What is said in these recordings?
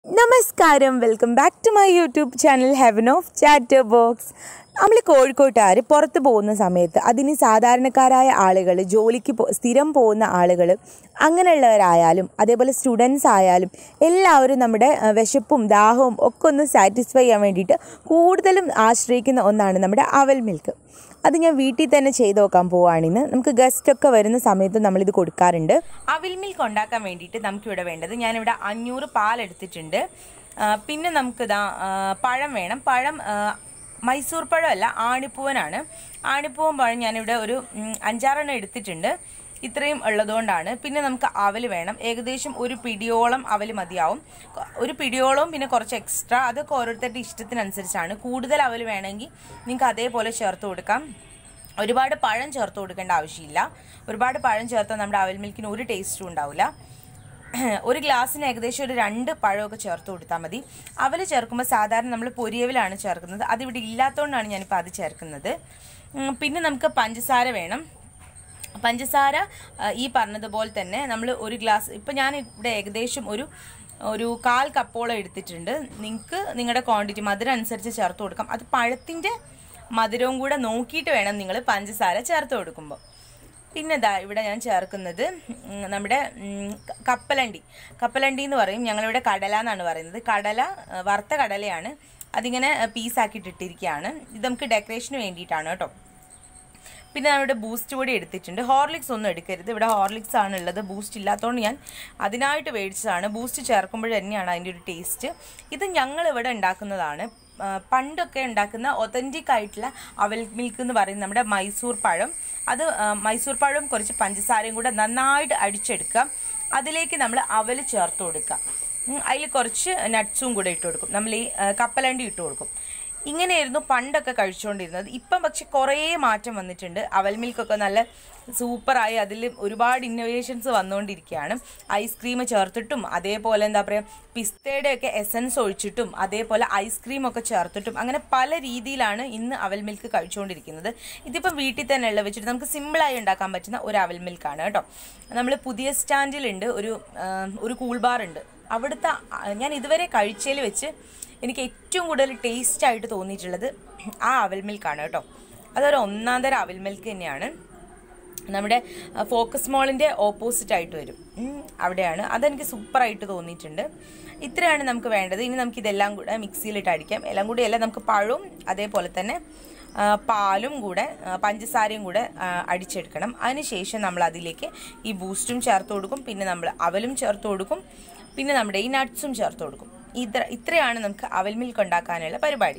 നമസ്കാരം welcome back to my YouTube channel heaven of chatter box നമ്മൾ കോഴിക്കോട്ടുകാർ പുറത്ത് പോകുന്ന സമയത്ത് അതിന് സാധാരണക്കാരായ ആളുകൾ ജോലിക്ക് പോ സ്ഥിരം പോകുന്ന ആളുകൾ അങ്ങനെയുള്ളവരായാലും അതേപോലെ സ്റ്റുഡൻസ് ആയാലും എല്ലാവരും നമ്മുടെ ആ, വിശപ്പും ദാഹവും ഒക്കെ ഒന്ന് സാറ്റിസ്ഫൈ ചെയ്യാൻ വേണ്ടിയിട്ട് കൂടുതലും ആശ്രയിക്കുന്ന ഒന്നാണ് നമ്മുടെ അവൽ മിൽക്ക് അത് ഞാൻ വീട്ടിൽ തന്നെ ചെയ്ത് നോക്കാൻ പോവുകയാണിന്ന് നമുക്ക് ഗസ്റ്റ് ഒക്കെ വരുന്ന സമയത്ത് നമ്മളിത് കൊടുക്കാറുണ്ട് അവിൽ മിൽക്ക് ഉണ്ടാക്കാൻ വേണ്ടിയിട്ട് നമുക്കിവിടെ വേണ്ടത് ഞാനിവിടെ അഞ്ഞൂറ് പാൽ എടുത്തിട്ടുണ്ട് ആ, പിന്നെ നമുക്കിതാ ആ, പഴം വേണം പഴം ആ, മൈസൂർ പഴമല്ല ആണിപ്പൂവനാണ് ആണിപ്പൂവൻ പഴം ഞാനിവിടെ ഒരു ഉം, അഞ്ചാറെണ്ണം എടുത്തിട്ടുണ്ട് ഇത്രയും ഉള്ളതുകൊണ്ടാണ് പിന്നെ നമുക്ക് അവൽ വേണം ഏകദേശം ഒരു പിടിയോളം അവൽ മതിയാവും കൊ- ഒരു പിടിയോളവും പിന്നെ കുറച്ച് എക്സ്ട്രാ അതൊക്കെ ഓരോരുത്തരുടെ ഇഷ്ടത്തിനനുസരിച്ചാണ് കൂടുതൽ അവൽ വേണമെങ്കിൽ നിങ്ങൾക്ക് അതേപോലെ ചേർത്ത് കൊടുക്കാം ഒരുപാട് പഴം ചേർത്ത് കൊടുക്കേണ്ട ആവശ്യമില്ല ഒരുപാട് പഴം ചേർത്താൽ നമ്മുടെ അവൽ മിൽക്കിന് ഒരു ടേസ്റ്റും ഉണ്ടാവില്ല ഒരു ഗ്ലാസ്സിന് ഏകദേശം ഒരു രണ്ട് പഴമൊക്കെ ചേർത്ത് കൊടുത്താൽ മതി അവൽ ചേർക്കുമ്പോൾ സാധാരണ നമ്മൾ പൊരിയവിലാണ് ചേർക്കുന്നത് അതിവിടെ ഇല്ലാത്തതുകൊണ്ടാണ് ഞാനിപ്പോൾ അത് ചേർക്കുന്നത് ഉം, പിന്നെ നമുക്ക് പഞ്ചസാര വേണം പഞ്ചസാര ആ, ഈ പറഞ്ഞതുപോലെ തന്നെ നമ്മൾ ഒരു ഗ്ലാസ് ഇപ്പം ഞാൻ ഇവിടെ ഏകദേശം ഒരു ഒരു കാൽ കപ്പോളം എടുത്തിട്ടുണ്ട് നിങ്ങൾക്ക് നിങ്ങളുടെ ക്വാണ്ടിറ്റി മധുരം അനുസരിച്ച് ചേർത്ത് കൊടുക്കാം അത് പഴത്തിൻ്റെ മധുരവും കൂടെ നോക്കിയിട്ട് വേണം നിങ്ങൾ പഞ്ചസാര ചേർത്ത് കൊടുക്കുമ്പോൾ പിന്നെ ദാ ഇവിടെ ഞാൻ ചേർക്കുന്നത് ഉം, നമ്മുടെ ഉം, ക- കപ്പലണ്ടി കപ്പലണ്ടി എന്ന് പറയും ഞങ്ങളിവിടെ കടല എന്നാണ് പറയുന്നത് കടല ആ, വറുത്ത കടലയാണ് അതിങ്ങനെ പീസാക്കിയിട്ട് ഇട്ടിരിക്കുകയാണ് ഇത് നമുക്ക് ഡെക്കറേഷന് വേണ്ടിയിട്ടാണ് കേട്ടോ പിന്നെ നമ്മുടെ ബൂസ്റ്റ് പൊടി എടുത്തിട്ടുണ്ട് ഹോർലിക്സ് ഒന്നും എടുക്കരുത് ഇവിടെ ഹോർലിക്സ് ആണ് ഉള്ളത് ബൂസ്റ്റ് ഇല്ലാത്തതുകൊണ്ട് ഞാൻ അതിനായിട്ട് മേടിച്ചതാണ് ബൂസ്റ്റ് ചേർക്കുമ്പോൾ തന്നെയാണ് അതിൻ്റെ ഒരു ടേസ്റ്റ് ഇത് ഞങ്ങൾ ഇവിടെ ഉണ്ടാക്കുന്നതാണ് ആ, പണ്ടൊക്കെ ഉണ്ടാക്കുന്ന ഒതൻറ്റിക് ആയിട്ടുള്ള അവൽ മിൽക്ക് എന്ന് പറയുന്നത് നമ്മുടെ മൈസൂർ പഴം അത് ആ, മൈസൂർ പഴവും കുറച്ച് പഞ്ചസാരയും കൂടെ നന്നായിട്ട് അടിച്ചെടുക്കുക അതിലേക്ക് നമ്മൾ അവൽ ചേർത്ത് കൊടുക്കുക അതിൽ കുറച്ച് നട്ട്സും കൂടെ ഇട്ട് കൊടുക്കും നമ്മൾ ഈ ആ, കപ്പലണ്ടി ഇട്ട് കൊടുക്കും ഇങ്ങനെയായിരുന്നു പണ്ടൊക്കെ കഴിച്ചുകൊണ്ടിരുന്നത് ഇപ്പം പക്ഷെ കുറേ മാറ്റം വന്നിട്ടുണ്ട് അവൽ മിൽക്കൊക്കെ നല്ല സൂപ്പറായി അതിൽ ഒരുപാട് ഇന്നോവേഷൻസ് വന്നുകൊണ്ടിരിക്കുകയാണ് ഐസ്ക്രീം ചേർത്തിട്ടും അതേപോലെ എന്താ പറയുക പിസ്തയുടെ ഒക്കെ എസൻസ് ഒഴിച്ചിട്ടും അതേപോലെ ഐസ്ക്രീം ഒക്കെ ചേർത്തിട്ടും അങ്ങനെ പല രീതിയിലാണ് ഇന്ന് അവൽ മിൽക്ക് കഴിച്ചുകൊണ്ടിരിക്കുന്നത് ഇതിപ്പം വീട്ടിൽ തന്നെ ഉള്ള വെച്ചിട്ട് നമുക്ക് സിമ്പിളായി ഉണ്ടാക്കാൻ പറ്റുന്ന ഒരു അവൽ മിൽക്കാണ് കേട്ടോ നമ്മൾ പുതിയ സ്റ്റാൻഡിലുണ്ട് ഒരു ആ, ഒരു കൂൾ ബാർ ഉണ്ട് അവിടുത്തെ ആ, ഞാൻ ഇതുവരെ കഴിച്ചതിൽ വെച്ച് എനിക്ക് ഏറ്റവും കൂടുതൽ ടേസ്റ്റ് ആയിട്ട് തോന്നിയിട്ടുള്ളത് ആ അവൽ മിൽക്കാണ് കേട്ടോ അതൊരു ഒന്നാം തരം അവൽ മിൽക്ക് തന്നെയാണ് നമ്മുടെ ആ, ഫോക്കസ് മോളിൻ്റെ ഓപ്പോസിറ്റ് ആയിട്ട് വരും ഉം, അവിടെയാണ് അതെനിക്ക് സൂപ്പറായിട്ട് തോന്നിയിട്ടുണ്ട് ഇത്രയാണ് നമുക്ക് വേണ്ടത് ഇനി നമുക്ക് ഇതെല്ലാം കൂടെ മിക്സിയിലിട്ട് അടിക്കാം എല്ലാം കൂടി അല്ല നമുക്ക് പഴവും അതേപോലെ തന്നെ ആ, പാലും കൂടെ ആ, പഞ്ചസാരയും കൂടെ ആ, അടിച്ചെടുക്കണം അതിനുശേഷം നമ്മൾ അതിലേക്ക് ഈ ബൂസ്റ്റും ചേർത്ത് കൊടുക്കും പിന്നെ നമ്മൾ അവലും ചേർത്ത് കൊടുക്കും പിന്നെ നമ്മുടെ ഈ നട്ട്സും ചേർത്ത് കൊടുക്കും ഇത്ര ഇത്രയാണ് നമുക്ക് അവൽ മിൽക്ക് ഉണ്ടാക്കാനുള്ള പരിപാടി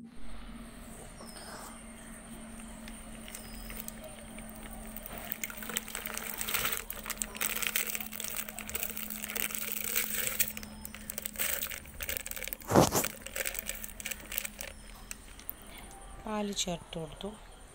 പാല് ചേർത്ത് കൊടുത്തു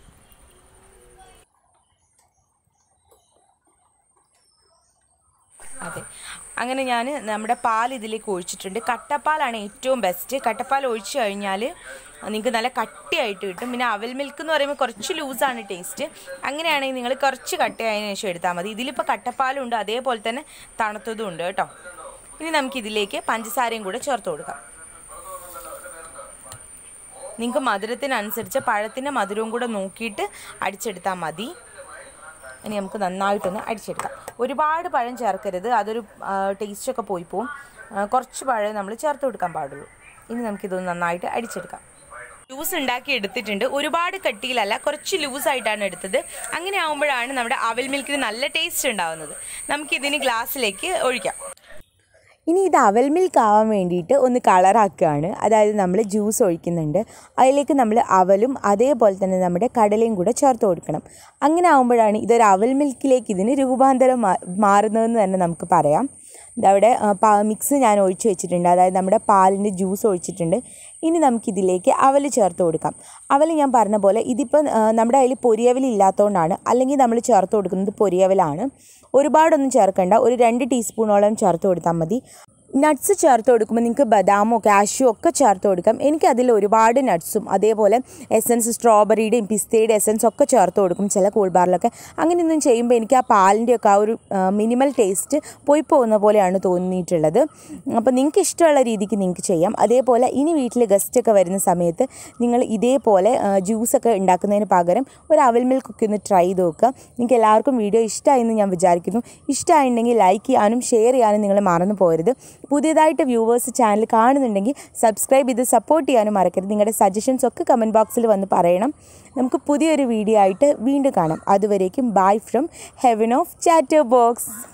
അതെ അങ്ങനെ ഞാൻ നമ്മുടെ പാൽ ഇതിലേക്ക് ഒഴിച്ചിട്ടുണ്ട് കട്ടപ്പാലാണ് ഏറ്റവും ബെസ്റ്റ് കട്ടപ്പാൽ ഒഴിച്ചു കഴിഞ്ഞാൽ നിങ്ങൾക്ക് നല്ല കട്ടിയായിട്ട് കിട്ടും പിന്നെ അവൽ മിൽക്ക് എന്ന് പറയുമ്പോൾ കുറച്ച് ലൂസാണ് ടേസ്റ്റ് അങ്ങനെയാണെങ്കിൽ നിങ്ങൾ കുറച്ച് കട്ടയായതിനു ശേഷം എടുത്താൽ മതി ഇതിലിപ്പോൾ കട്ടപ്പാലും ഉണ്ട് അതേപോലെ തന്നെ തണുത്തതും ഉണ്ട് കേട്ടോ ഇനി നമുക്ക് ഇതിലേക്ക് പഞ്ചസാരയും കൂടെ ചേർത്ത് കൊടുക്കാം നിങ്ങൾക്ക് മധുരത്തിനനുസരിച്ച് പഴത്തിൻ്റെ മധുരവും കൂടെ നോക്കിയിട്ട് അടിച്ചെടുത്താൽ മതി ഇനി നമുക്ക് നന്നായിട്ടൊന്ന് അടിച്ചെടുക്കാം ഒരുപാട് പഴം ചേർക്കരുത് അതൊരു ടേസ്റ്റൊക്കെ പോയി പോവും ആ, കുറച്ച് പഴം നമ്മൾ ചേർത്ത് കൊടുക്കാൻ പാടുള്ളൂ ഇനി നമുക്കിതൊന്ന് നന്നായിട്ട് അടിച്ചെടുക്കാം ലൂസ് ഉണ്ടാക്കി എടുത്തിട്ടുണ്ട് ഒരുപാട് കട്ടിയിലല്ല കുറച്ച് ലൂസായിട്ടാണ് എടുത്തത് അങ്ങനെ ആകുമ്പോഴാണ് നമ്മുടെ അവൽ മിൽക്കിന് നല്ല ടേസ്റ്റ് ഉണ്ടാവുന്നത് നമുക്കിതിന് ഗ്ലാസ്സിലേക്ക് ഒഴിക്കാം ഇനി ഇത് അവൽ മിൽക്ക് ആവാൻ വേണ്ടിയിട്ട് ഒന്ന് കളറാക്കുകയാണ് അതായത് നമ്മൾ ജ്യൂസ് ഒഴിക്കുന്നുണ്ട് അതിലേക്ക് നമ്മൾ അവലും അതേപോലെ തന്നെ നമ്മുടെ കടലയും കൂടെ ചേർത്ത് കൊടുക്കണം അങ്ങനെ ആകുമ്പോഴാണ് ഇതൊരു അവൽ മിൽക്കിലേക്ക് ഇതിന് രൂപാന്തരം മാ- മാറുന്നതെന്ന് തന്നെ നമുക്ക് പറയാം ഇതവിടെ ആ, പാ മിക്സ് ഞാൻ ഒഴിച്ച് വെച്ചിട്ടുണ്ട് അതായത് നമ്മുടെ പാലിൻ്റെ ജ്യൂസ് ഒഴിച്ചിട്ടുണ്ട് ഇനി നമുക്കിതിലേക്ക് അവൽ ചേർത്ത് കൊടുക്കാം അവൽ ഞാൻ പറഞ്ഞ പോലെ ഇതിപ്പം ആ, നമ്മുടെ കയ്യിൽ പൊരിയവൽ ഇല്ലാത്തതുകൊണ്ടാണ് അല്ലെങ്കിൽ നമ്മൾ ചേർത്ത് കൊടുക്കുന്നത് പൊരിയവലാണ് ഒരുപാടൊന്നും ചേർക്കണ്ട ഒരു രണ്ട് ടീസ്പൂണോളം ചേർത്ത് കൊടുത്താൽ മതി നട്ട്സ് ചേർത്ത് കൊടുക്കുമ്പോൾ നിങ്ങൾക്ക് ബദാമോ കാഷ്യോ ഒക്കെ ചേർത്ത് കൊടുക്കാം എനിക്ക് അതിൽ ഒരുപാട് നട്ട്സും അതേപോലെ എസൻസ് സ്ട്രോബെറിയുടെയും പിസ്തയുടെ എസൻസ് ഒക്കെ ചേർത്ത് കൊടുക്കും ചില കൂൾ ബാറിലൊക്കെ അങ്ങനെയൊന്നും ചെയ്യുമ്പോൾ എനിക്ക് ആ പാലിൻ്റെ ഒക്കെ ആ ഒരു മിനിമൽ ടേസ്റ്റ് പോയി പോകുന്ന പോലെയാണ് തോന്നിയിട്ടുള്ളത് അപ്പോൾ നിങ്ങൾക്ക് ഇഷ്ടമുള്ള രീതിക്ക് നിങ്ങൾക്ക് ചെയ്യാം അതേപോലെ ഇനി വീട്ടിൽ ഗസ്റ്റൊക്കെ വരുന്ന സമയത്ത് നിങ്ങൾ ഇതേപോലെ ജ്യൂസൊക്കെ ഉണ്ടാക്കുന്നതിന് പകരം ഒരു അവൽ മിൽക്കൊക്കെ ഒന്ന് ട്രൈ ചെയ്ത് നോക്കുക നിങ്ങൾക്ക് എല്ലാവർക്കും വീഡിയോ ഇഷ്ടമായെന്ന് ഞാൻ വിചാരിക്കുന്നു ഇഷ്ടമായിട്ടുണ്ടെങ്കിൽ ലൈക്ക് ചെയ്യാനും ഷെയർ ചെയ്യാനും നിങ്ങൾ മറന്നു പോകരുത് പുതിയതായിട്ട് വ്യൂവേഴ്സ് ചാനൽ കാണുന്നുണ്ടെങ്കിൽ സബ്സ്ക്രൈബ് ചെയ്ത് സപ്പോർട്ട് ചെയ്യാനും മറക്കരുത് നിങ്ങളുടെ സജഷൻസ് ഒക്കെ കമൻറ്റ് ബോക്സിൽ വന്ന് പറയണം നമുക്ക് പുതിയൊരു വീഡിയോ ആയിട്ട് വീണ്ടും കാണാം അതുവരേക്കും bye from heaven of chatter box